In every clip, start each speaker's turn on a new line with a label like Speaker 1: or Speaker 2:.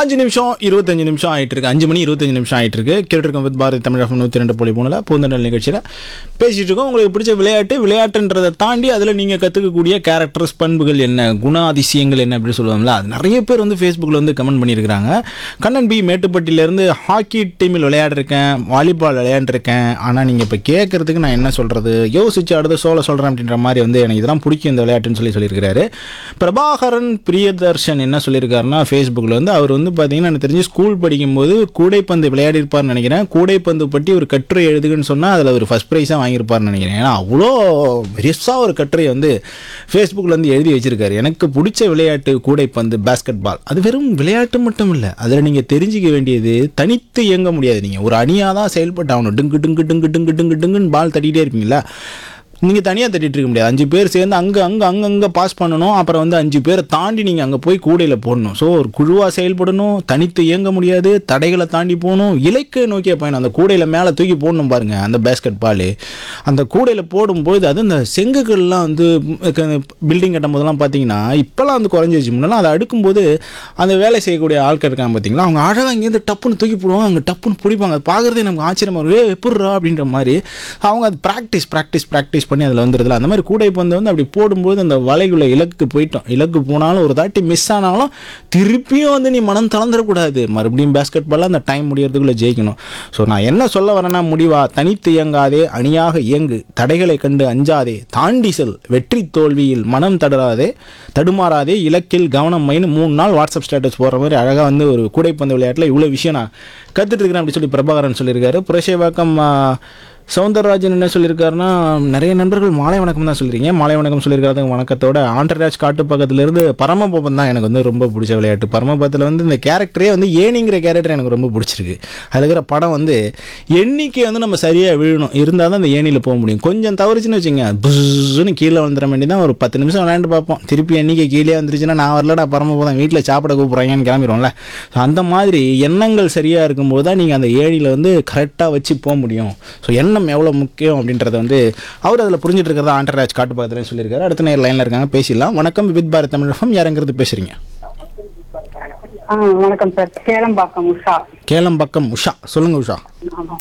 Speaker 1: அஞ்சு நிமிஷம் இருபத்தஞ்சு நிமிஷம் ஆயிட்டு இருக்கு அஞ்சு மணி இருபத்தஞ்சு நிமிஷம் ஆயிட்டு இருக்கு கேட்டிருக்கோம் வித் பாரதி தமிழ் எஃப்எம் நூற்றி ரெண்டு புள்ளி மூணில் பூந்தண்டல் நிகழ்ச்சியில் பேசிட்டு இருக்கோம் உங்களுக்கு பிடிச்ச விளையாட்டு விளையாட்டுன்றதை தாண்டி அதில் நீங்கள் கற்றுக்கக்கூடிய கேரக்டர்ஸ் பண்புகள் என்ன குணாதிசயங்கள் என்ன அப்படின்னு சொல்லுவாங்களா அது நிறைய பேர் வந்து ஃபேஸ்புக்கில் வந்து கமெண்ட் பண்ணியிருக்கிறாங்க கண்ணன் பி மேட்டுப்பட்டியிலேருந்து ஹாக்கி டீமில் விளையாடிருக்கேன் வாலிபால் விளையாண்டுருக்கேன் ஆனால் நீங்கள் இப்போ கேட்குறதுக்கு நான் என்ன சொல்கிறது யோசிச்சு அடுத்த சோழ சொல்கிறேன் அப்படின்ற மாதிரி வந்து எனக்கு இதெல்லாம் பிடிக்கும் இந்த விளையாட்டுன்னு சொல்லி சொல்லியிருக்கிறாரு பிரபாகரன் பிரியதர்ஷன் என்ன சொல்லியிருக்காருன்னா ஃபேஸ்புக்கில் வந்து அவர் வந்து பார்த்தீங்கன்னா எனக்கு தெரிஞ்சு ஸ்கூல் படிக்கும்போது கூடைப்பந்து விளையாடிருப்பார்னு நினைக்கிறேன் கூடைப்பந்து பற்றி ஒரு கட்டுரை எழுதுகன்னு சொன்னால் அதில் ஒரு ஃபஸ்ட் ப்ரைஸாக வாங்கியிருப்பார்னு நினைக்கிறேன் ஏன்னா அவ்வளோ பெருசாக ஒரு கட்டுரையை வந்து ஃபேஸ்புக்கில் வந்து எழுதி வச்சிருக்காரு எனக்கு பிடிச்ச விளையாட்டு கூடைப்பந்து பேஸ்கெட் பால் அது வெறும் விளையாட்டு மட்டும் இல்லை அதில் நீங்கள் தெரிஞ்சிக்க வேண்டியது தனித்து இயங்க முடியாது நீங்கள் ஒரு அணியாக தான் செயல்பட்டு ஆகணும் டிங்கு டிங்கு டிங்கு டிங்கு டிங்கு டிங்குன்னு பால் தட்டிகிட்டே இருப்பீங்களா நீங்கள் தனியாக தட்டிட்டு இருக்க முடியாது அஞ்சு பேர் சேர்ந்து அங்கே அங்கே அங்கங்கே பாஸ் பண்ணணும் அப்புறம் வந்து அஞ்சு பேரை தாண்டி நீங்கள் அங்கே போய் கூடையில் போடணும் ஸோ ஒரு குழுவாக செயல்படணும் தனித்து இயங்க முடியாது தடைகளை தாண்டி போகணும் இலக்கை நோக்கிய பயணம் அந்த கூடையில் மேலே தூக்கி போடணும் பாருங்கள் அந்த பேஸ்கெட் பால் அந்த கூடையில் போடும்போது அது இந்த செங்குகள்லாம் வந்து பில்டிங் கட்டும் போதெல்லாம் பார்த்தீங்கன்னா இப்போல்லாம் வந்து குறைஞ்சிருச்சு முன்னெல்லாம் அதை அடுக்கும்போது அந்த வேலை செய்யக்கூடிய ஆட்கள் இருக்காங்க பார்த்தீங்களா அவங்க அழகாக இங்கேருந்து டப்புன்னு தூக்கி போடுவாங்க அங்கே டப்புன்னு பிடிப்பாங்க அது பார்க்குறதே நமக்கு ஆச்சரியமாக இருக்கும் ஏ எப்பட்றா அப்படின்ற மாதிரி அவங்க அது ப்ராக்டிஸ் ப்ராக்டிஸ் ப்ராக்டிஸ் பண்ணி அதில் வந்துடுதுல அந்த மாதிரி கூடைப்பந்து வந்து அப்படி போடும்போது அந்த வலைக்குள்ள இலக்கு போயிட்டோம் இலக்கு போனாலும் ஒரு தாட்டி மிஸ் ஆனாலும் திருப்பியும் வந்து நீ மனம் தளர்ந்துடக்கூடாது மறுபடியும் பேஸ்கெட் பாலில் அந்த டைம் முடியறதுக்குள்ளே ஜெயிக்கணும் ஸோ நான் என்ன சொல்ல வரேன்னா முடிவா தனித்து இயங்காதே அணியாக இயங்கு தடைகளை கண்டு அஞ்சாதே தாண்டி செல் வெற்றி தோல்வியில் மனம் தடராதே தடுமாறாதே இலக்கில் கவனம் மைனு மூணு நாள் வாட்ஸ்அப் ஸ்டேட்டஸ் போடுற மாதிரி அழகாக வந்து ஒரு கூடைப்பந்து விளையாட்டில் இவ்வளோ விஷயம் நான் கற்றுட்டு இருக்கிறேன் அப்படி சொல்லி பிரபாகரன் சொல்லியிருக்காரு புரஷேவாக்கம் சவுந்தரராஜன் என்ன சொல்லியிருக்காருன்னா நிறைய நண்பர்கள் மாலை வணக்கம் தான் சொல்லியிருக்கீங்க மாலை வணக்கம் சொல்லியிருக்காரு வணக்கத்தோட ஆண்டர்ராஜ் காட்டு பக்கத்துலேருந்து பரமபவன் தான் எனக்கு வந்து ரொம்ப பிடிச்ச விளையாட்டு பரமபத்தில் வந்து இந்த கேரக்டரே வந்து ஏனிங்கிற கேரக்டர் எனக்கு ரொம்ப பிடிச்சிருக்கு அதில் இருக்கிற படம் வந்து எண்ணிக்கை வந்து நம்ம சரியாக விழணும் இருந்தால் தான் அந்த ஏணியில் போக முடியும் கொஞ்சம் தவறுச்சுன்னு வச்சுங்க புஸ்ஸுன்னு கீழே வந்துட வேண்டி தான் ஒரு பத்து நிமிஷம் விளையாண்டு பார்ப்போம் திருப்பி எண்ணிக்கை கீழே வந்துருச்சுன்னா நான் வரலடா பரமபதம் வீட்டில் சாப்பிட கூப்பிட்றாங்கன்னு கிளம்பிடுவோம்ல ஸோ அந்த மாதிரி எண்ணங்கள் சரியாக இருக்கும்போது தான் நீங்கள் அந்த ஏணியில் வந்து கரெக்டாக வச்சு போக முடியும் ஸோ எண்ணம் எவ்வளோ முக்கியம் அப்படின்றத வந்து அவர் அதில் புரிஞ்சுட்டு இருக்கிறதா ஆண்டராஜ் காட்டு பக்கத்துலேயும் சொல்லியிருக்காரு அடுத்த நேரம் லைனில் இருக்காங்க பேசிடலாம் வணக்கம் வித் பாரத் தமிழகம் யாருங்கிறது பேசுகிறீங்க
Speaker 2: ஆ வணக்கம் சார் கேளம்பாக்கம் உஷா
Speaker 1: கேளம்பக்கம் உஷா சொல்லுங்கள் உஷா
Speaker 2: ஆமா.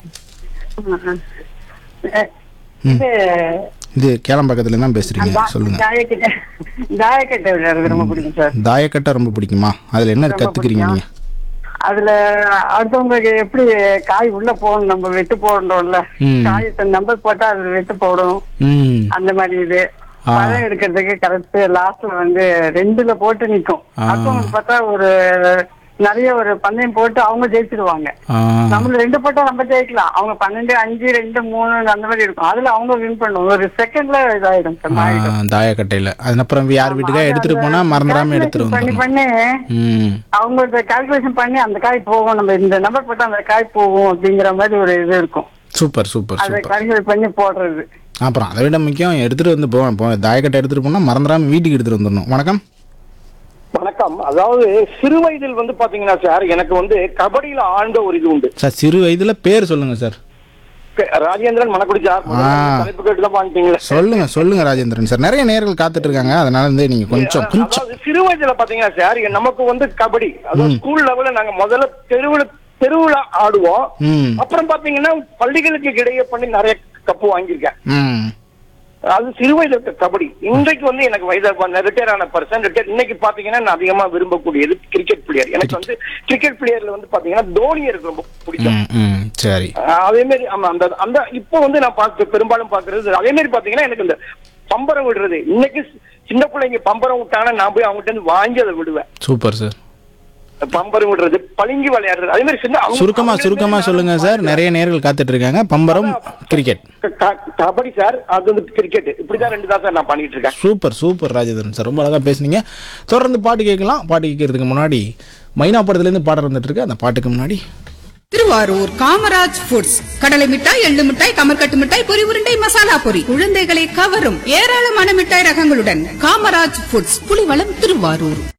Speaker 2: ஆ, ஆ. அஹ், இது
Speaker 1: இது கேளம்பக்கத்துல தான் பேசுகிறீங்க
Speaker 2: தா-
Speaker 1: சொல்லுங்கள்
Speaker 2: தாயக்கட்டை தாயக்கட்டை விளையாடுறது ரொம்ப பிடிக்கும் சார்
Speaker 1: தாயக்கட்டை ரொம்ப பிடிக்குமா அதில் என்ன
Speaker 2: ரொம்ப
Speaker 1: கற்றுக்குறீங்க
Speaker 2: பிடிக்கும்.
Speaker 1: நீங்கள்
Speaker 2: அதுல அடுத்தவங்களுக்கு எப்படி காய் உள்ள போகணும் நம்ம வெட்டு போடுறோம்ல
Speaker 1: ம்.
Speaker 2: காய் நம்பர் போட்டா அது வெட்டு போடணும்
Speaker 1: ம்
Speaker 2: அந்த மாதிரி இது
Speaker 1: ஆ.
Speaker 2: பழம் எடுக்கிறதுக்கு கரெக்ட் லாஸ்ட்ல வந்து ரெண்டுல போட்டு நிக்கும்
Speaker 1: ஆ.
Speaker 2: அடுத்தவங்க பார்த்தா ஒரு நிறைய ஒரு பந்தயம் போட்டு அவங்க ஜெயிச்சிருவாங்க
Speaker 1: ஆ
Speaker 2: நம்ம ரெண்டு போட்டா நம்ம ஜெயிக்கலாம் அவங்க பன்னெண்டு அஞ்சு ரெண்டு மூணு அந்த மாதிரி இருக்கும் அதுல அவங்க வின் பண்ணுவோம் ஒரு செகண்ட்ல இதாயிடும் சார் மாறிடும்.
Speaker 1: ஆ, தாயக்கட்டையில் அது அப்புறம் யார் வீட்டுக்கா
Speaker 2: அது
Speaker 1: எடுத்துகிட்டு
Speaker 2: அந்த
Speaker 1: போனால் மறந்துடாமல் எடுத்துகிட்டு
Speaker 2: calculation பண்ணி
Speaker 1: வந்துடணும்
Speaker 2: பண்ணி
Speaker 1: ம்
Speaker 2: அவங்க கால்குலேஷன் பண்ணி அந்த காய் போகும் நம்ம இந்த நம்பர் போட்டா அந்த காய் போகும் அப்படிங்கிற மாதிரி ஒரு இது இருக்கும்
Speaker 1: சூப்பர் சூப்பர்
Speaker 2: அதை
Speaker 1: சூப்பர்
Speaker 2: கால்குலேட் பண்ணி போடுறது
Speaker 1: அப்புறம் அதை விட முக்கியம் எடுத்துகிட்டு வந்து போவேன் இப்போ தாயக்கட்டை எடுத்துகிட்டு போனால் மறந்துடாமல் வீட்டுக்கு எடுத்துகிட்டு வந்துடணும் வணக்கம்
Speaker 3: வணக்கம் அதாவது சிறு வயதில் வந்து பாத்தீங்கன்னா சார் எனக்கு வந்து கபடியில ஆழ்ந்த ஒரு இது உண்டு
Speaker 1: சார் சிறு வயதில் பேர் சொல்லுங்கள் சார்
Speaker 3: க- ராஜேந்திரன் மணக்குடி சார் முதல்ல
Speaker 1: ஆ.
Speaker 3: தலைப்பு கேட்டு தான் வாங்கிட்டீங்களே
Speaker 1: சொல்லுங்கள் சொல்லுங்கள் ராஜேந்திரன் சார் நிறைய நேர்கள் காத்துட்டு இருக்காங்க அதனால வந்து நீங்கள் கொஞ்சம் கொஞ்சம்
Speaker 3: அதாவது சிறு வயதுல பாத்தீங்கன்னா சார் இங்க நமக்கு வந்து கபடி அதாவது ஸ்கூல் லெவல்ல நாங்க முதல்ல தெருவுல தெருவுல ஆடுவோம்
Speaker 1: ம்
Speaker 3: அப்புறம் பாத்தீங்கன்னா பள்ளிகளுக்கு இடையே பண்ணி நிறைய கப்பு வாங்கியிருக்கேன்
Speaker 1: ம்
Speaker 3: அது சிறு வயதுல இருக்க கபடி இன்றைக்கு வந்து எனக்கு வயது ரிட்டையர் ஆன பர்சன் ரிட்டையர் இன்னைக்கு பாத்தீங்கன்னா நான் அதிகமா விரும்பக்கூடியது கிரிக்கெட் பிளேயர் எனக்கு வந்து கிரிக்கெட் பிளேயர்ல வந்து பாத்தீங்கன்னா தோனி எனக்கு ரொம்ப பிடிக்கும்
Speaker 1: ம் ம் சரி
Speaker 3: ஆஹ் அதே மாதிரி ஆமா அந்த அந்த இப்போ வந்து நான் பார்க்க பெரும்பாலும் பாக்குறது அதே மாதிரி பாத்தீங்கன்னா எனக்கு இந்த பம்பரம் விடுறது இன்னைக்கு சின்ன பிள்ளைங்க பம்பரம் விட்டாங்கன்னா நான் போய் அவங்ககிட்ட இருந்து வாங்கி அதை விடுவேன்
Speaker 1: சூப்பர் சார்
Speaker 3: பம்பரம் விடுறது பளிங்கு விளையாடுறது அதே மாதிரி சின்ன அவங்க-
Speaker 1: சுருக்கமாக
Speaker 3: அவங்க
Speaker 1: சுருக்கமாக
Speaker 3: இருந்து
Speaker 1: சொல்லுங்கள் சார் நிறைய நேர்கள் காத்துட்டு இருக்காங்க பம்பரம் கிரிக்கெட்
Speaker 3: க- க- கபடி சார் அது வந்து கிரிக்கெட் இப்படிதான் ரெண்டு தான் சார் நான் பண்ணிட்டு இருக்கேன்
Speaker 1: சூப்பர் சூப்பர் ராஜேந்திரன் சார் ரொம்ப அழகாக பேசுனீங்க தொடர்ந்து பாட்டு கேட்கலாம் பாட்டு கேட்கறதுக்கு முன்னாடி மைனா படத்துலேருந்து பாடம் வந்துட்டு இருக்கு அந்த பாட்டுக்கு முன்னாடி
Speaker 4: திருவாரூர் காமராஜ் ஃபுட்ஸ் கடலை மிட்டாய் எள்ளு மிட்டாய் கமர்கட்டு மிட்டாய் பொரி உருண்டை மசாலா பொரி குழந்தைகளை கவரும் ஏராளமான மிட்டாய் ரகங்களுடன் காமராஜ் ஃபுட்ஸ் புலிவளம் திருவாரூர்